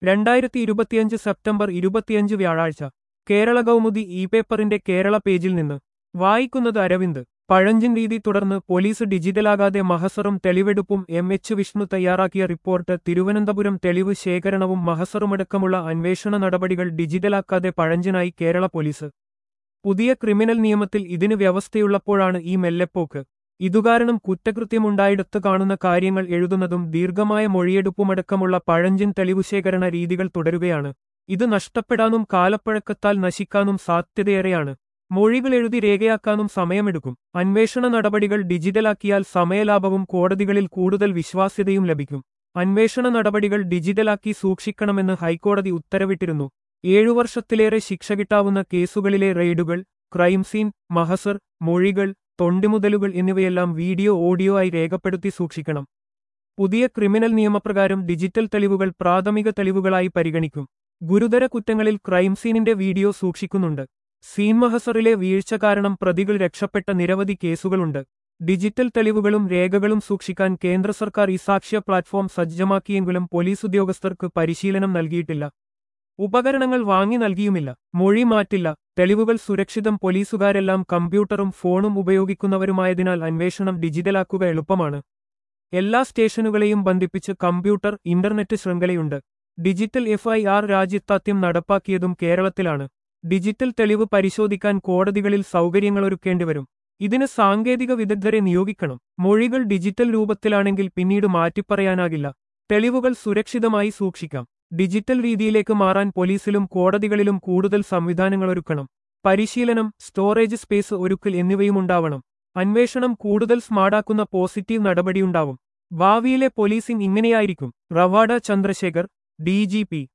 രണ്ടായിരത്തി ഇരുപത്തിയഞ്ച് സെപ്റ്റംബർ ഇരുപത്തിയഞ്ച് വ്യാഴാഴ്ച കേരള കൗമുദി ഇ പേപ്പറിന്റെ കേരള പേജിൽ നിന്ന് വായിക്കുന്നത് അരവിന്ദ് പഴഞ്ചിൻ രീതി തുടർന്ന് പോലീസ് ഡിജിറ്റലാകാതെ മഹസറും തെളിവെടുപ്പും എം എച്ച് വിഷ്ണു തയ്യാറാക്കിയ റിപ്പോർട്ട് തിരുവനന്തപുരം തെളിവ് ശേഖരണവും മഹസറുമടക്കമുള്ള അന്വേഷണ നടപടികൾ ഡിജിറ്റലാക്കാതെ പഴഞ്ചനായി കേരള പോലീസ് പുതിയ ക്രിമിനൽ നിയമത്തിൽ ഇതിന് വ്യവസ്ഥയുള്ളപ്പോഴാണ് ഈ മെല്ലെപ്പോക്ക് ഇതുകാരണം കുറ്റകൃത്യമുണ്ടായിടത്ത് കാണുന്ന കാര്യങ്ങൾ എഴുതുന്നതും ദീർഘമായ മൊഴിയെടുപ്പുമടക്കമുള്ള പഴഞ്ചിൻ തെളിവുശേഖരണ രീതികൾ തുടരുകയാണ് ഇത് നഷ്ടപ്പെടാനും കാലപ്പഴക്കത്താൽ നശിക്കാനും സാധ്യതയേറെയാണ് മൊഴികൾ എഴുതി രേഖയാക്കാനും സമയമെടുക്കും അന്വേഷണ നടപടികൾ ഡിജിറ്റലാക്കിയാൽ സമയലാഭവും കോടതികളിൽ കൂടുതൽ വിശ്വാസ്യതയും ലഭിക്കും അന്വേഷണ നടപടികൾ ഡിജിറ്റലാക്കി സൂക്ഷിക്കണമെന്ന് ഹൈക്കോടതി ഉത്തരവിട്ടിരുന്നു ഏഴു വർഷത്തിലേറെ ശിക്ഷ കിട്ടാവുന്ന കേസുകളിലെ റെയ്ഡുകൾ ക്രൈം സീൻ മഹസർ മൊഴികൾ തൊണ്ടിമുതലുകൾ എന്നിവയെല്ലാം വീഡിയോ ഓഡിയോ ആയി രേഖപ്പെടുത്തി സൂക്ഷിക്കണം പുതിയ ക്രിമിനൽ നിയമപ്രകാരം ഡിജിറ്റൽ തെളിവുകൾ പ്രാഥമിക തെളിവുകളായി പരിഗണിക്കും ഗുരുതര കുറ്റങ്ങളിൽ ക്രൈം സീനിന്റെ വീഡിയോ സൂക്ഷിക്കുന്നുണ്ട് സീൻ മഹസറിലെ വീഴ്ച കാരണം പ്രതികൾ രക്ഷപ്പെട്ട നിരവധി കേസുകളുണ്ട് ഡിജിറ്റൽ തെളിവുകളും രേഖകളും സൂക്ഷിക്കാൻ കേന്ദ്ര സർക്കാർ ഇസാക്ഷ്യ പ്ലാറ്റ്ഫോം സജ്ജമാക്കിയെങ്കിലും പോലീസ് ഉദ്യോഗസ്ഥർക്ക് പരിശീലനം നൽകിയിട്ടില്ല ഉപകരണങ്ങൾ വാങ്ങി നൽകിയുമില്ല മൊഴി മാറ്റില്ല തെളിവുകൾ സുരക്ഷിതം പോലീസുകാരെല്ലാം കമ്പ്യൂട്ടറും ഫോണും ഉപയോഗിക്കുന്നവരുമായതിനാൽ അന്വേഷണം ഡിജിറ്റലാക്കുക എളുപ്പമാണ് എല്ലാ സ്റ്റേഷനുകളെയും ബന്ധിപ്പിച്ച് കമ്പ്യൂട്ടർ ഇന്റർനെറ്റ് ശൃംഖലയുണ്ട് ഡിജിറ്റൽ എഫ് ഐ ആർ രാജ്യത്താദ്യം നടപ്പാക്കിയതും കേരളത്തിലാണ് ഡിജിറ്റൽ തെളിവ് പരിശോധിക്കാൻ കോടതികളിൽ സൗകര്യങ്ങളൊരുക്കേണ്ടിവരും ഇതിന് സാങ്കേതിക വിദഗ്ധരെ നിയോഗിക്കണം മൊഴികൾ ഡിജിറ്റൽ രൂപത്തിലാണെങ്കിൽ പിന്നീട് മാറ്റിപ്പറയാനാകില്ല തെളിവുകൾ സുരക്ഷിതമായി സൂക്ഷിക്കാം ഡിജിറ്റൽ രീതിയിലേക്ക് മാറാൻ പോലീസിലും കോടതികളിലും കൂടുതൽ സംവിധാനങ്ങളൊരുക്കണം പരിശീലനം സ്റ്റോറേജ് സ്പേസ് ഒരുക്കൽ എന്നിവയുമുണ്ടാവണം അന്വേഷണം കൂടുതൽ സ്മാർട്ടാക്കുന്ന പോസിറ്റീവ് നടപടിയുണ്ടാവും ഭാവിയിലെ പോലീസിംഗ് ഇങ്ങനെയായിരിക്കും റവാഡ ചന്ദ്രശേഖർ ഡി